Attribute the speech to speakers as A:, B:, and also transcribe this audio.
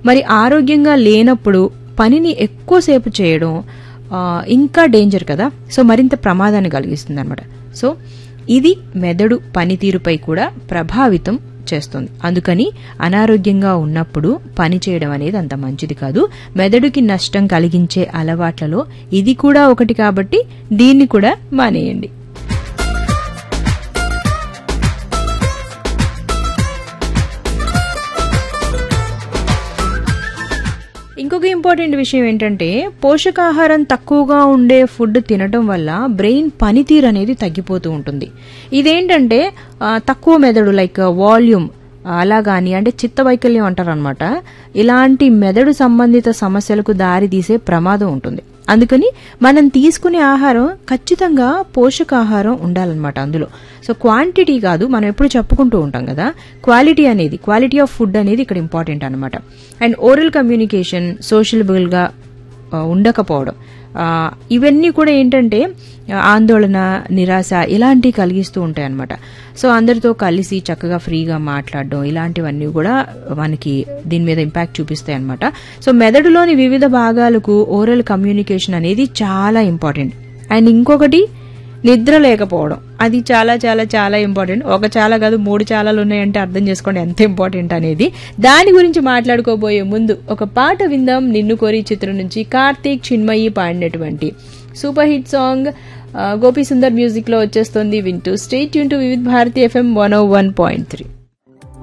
A: మరి ఆరోగ్యంగా లేనప్పుడు పనిని ఎక్కువసేపు చేయడం ఆ, ఇంకా డేంజర్ కదా సో మరింత ప్రమాదాన్ని కలిగిస్తుంది అనమాట సో ఇది మెదడు పనితీరుపై కూడా ప్రభావితం చేస్తుంది అందుకని అనారోగ్యంగా ఉన్నప్పుడు పని చేయడం అనేది అంత మంచిది కాదు మెదడుకి నష్టం కలిగించే అలవాట్లలో ఇది కూడా ఒకటి కాబట్టి దీన్ని కూడా మానేయండి ఇంకొక ఇంపార్టెంట్ విషయం ఏంటంటే పోషకాహారం తక్కువగా ఉండే ఫుడ్ తినటం వల్ల బ్రెయిన్ పనితీరు అనేది తగ్గిపోతూ ఉంటుంది ఇదేంటంటే ఆ, తక్కువ మెదడు లైక్ వాల్యూమ్ అలా కానీ అంటే చిత్తవైకల్యం అంటారనమాట ఇలాంటి మెదడు సంబంధిత సమస్యలకు దారి తీసే ప్రమాదం ఉంటుంది అందుకని మనం తీసుకునే ఆహారం ఖచ్చితంగా పోషకాహారం ఉండాలన్నమాట అందులో సో క్వాంటిటీ కాదు మనం ఎప్పుడు చెప్పుకుంటూ ఉంటాం కదా క్వాలిటీ అనేది క్వాలిటీ ఆఫ్ ఫుడ్ అనేది ఇక్కడ ఇంపార్టెంట్ అనమాట అండ్ ఓరల్ కమ్యూనికేషన్ సోషలబుల్గా ఆ, ఉండకపోవడం ఆ, ఇవన్నీ కూడా ఏంటంటే ఆ, ఆందోళన నిరాశ ఇలాంటివి కలిగిస్తూ ఉంటాయి అనమాట సో అందరితో కలిసి చక్కగా ఫ్రీగా మాట్లాడడం ఇలాంటివన్నీ కూడా మనకి దీని మీద ఇంపాక్ట్ చూపిస్తాయి అనమాట సో మెదడులోని వివిధ భాగాలకు ఓరల్ కమ్యూనికేషన్ అనేది చాలా ఇంపార్టెంట్ అండ్ ఇంకొకటి నిద్ర లేకపోవడం అది చాలా చాలా చాలా ఇంపార్టెంట్ ఒక చాలా కాదు మూడు చాలాలు ఉన్నాయంటే అర్థం చేసుకోండి ఎంత ఇంపార్టెంట్ అనేది దాని గురించి మాట్లాడుకోబోయే ముందు ఒక పాట విందాం నిన్ను కోరి చిత్రం నుంచి కార్తీక్ చిన్మయి పాడినటువంటి సూపర్ హిట్ సాంగ్ ఆ, గోపీ సుందర్ మ్యూజిక్ లో వచ్చేస్తుంది వింటూ స్టేట్ యూన్ to Vividh Bharati FM one O one point three